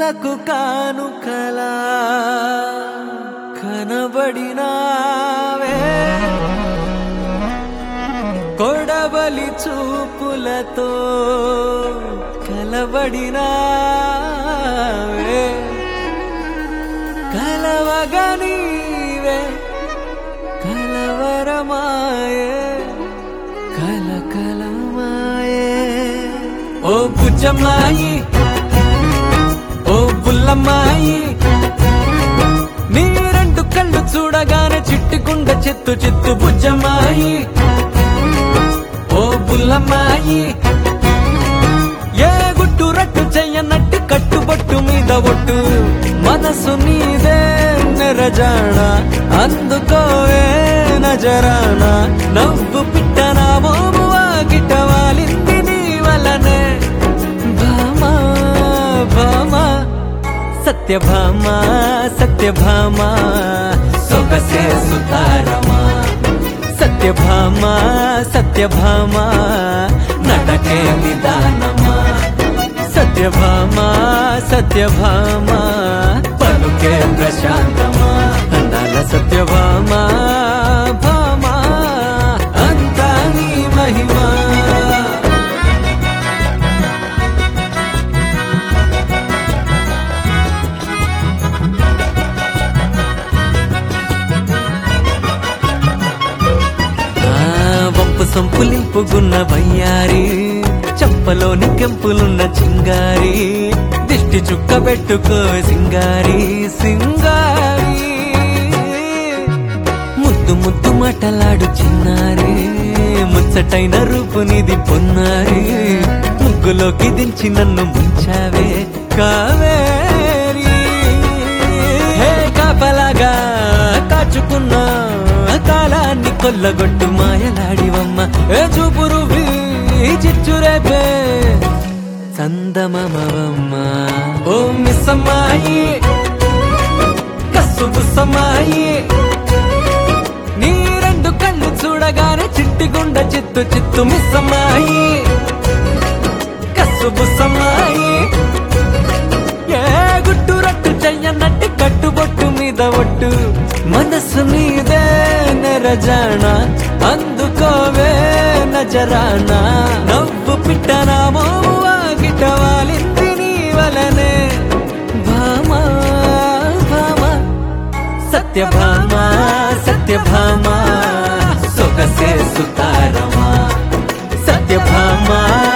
కలకు కానుకలా కనబడినావే కొడవలి చూపులతో కలబడినావే కలవగనీవే కలవరమాయే కలకలమాయే ఓ బుజ్జమ్మాయి ఓ బుల్లమ్మాయి నీ రెండు కళ్ళు చూడగానే చిట్టుకుండ చెత్తు చిత్తు బుజ్జమ్మాయి ఓ బుల్లమ్మాయి ఏ గుట్టు రట్టు చెయ్యనట్టు కట్టుబట్టు మీద ఒట్టు మనసు నీదే నెరజాణ అందుకోవే నజరాన నవ్వు పిట్టన మోము వాకిట వాలింది నీ వలనే భామా భామా సత్యభామ సత్యభామ సొగసే సుతారమా సత్యభామ సత్యభామ నటకే నిదానమా సత్యభామ సత్యభామ పలుకే ప్రశాంతమా అందాల సత్యభామ భామ అంతా నీ మహిమా ఆ, వంపు సొంపులింపుగున్న వయ్యారి చంపలోని కెంపులున్న చింగారి దిష్టి చుక్క పెట్టుకో సింగారి సింగారి ముద్దు ముద్దు మాటలాడు చిన్నారి ముచ్చటైన రూపు నీది పొన్నారి ముగ్గులోకి దించి నన్ను ముంచావే కావేరి హే కాపలాగా కాచుకున్నా కాలాన్ని కొల్లగొట్టు మాయలాడివమ్మ ఏ చూపురు చిచ్చురేపే చందమమవమ్మ ఓ మిస్సమ్మాయి కస్సు బుస్సమ్మాయి నీ రెండు కళ్ళు చూడగానే చిట్టిగుండ చిత్తు చిత్తు మిస్సమ్మాయి కస్సు బుస్సమ్మాయి ఏ గుట్టు రట్టు చెయ్యన్నట్టు కట్టుబొట్టు మీద ఒట్టు మనసు నీదే నెరజాణ అందుకోవే నజరాన నవ్వు పిట్టన మోవాగిట వాలింది నీ వలనే భామా భామా సత్యభామ సత్యభామ సొగసే సుతారమా సత్యభామ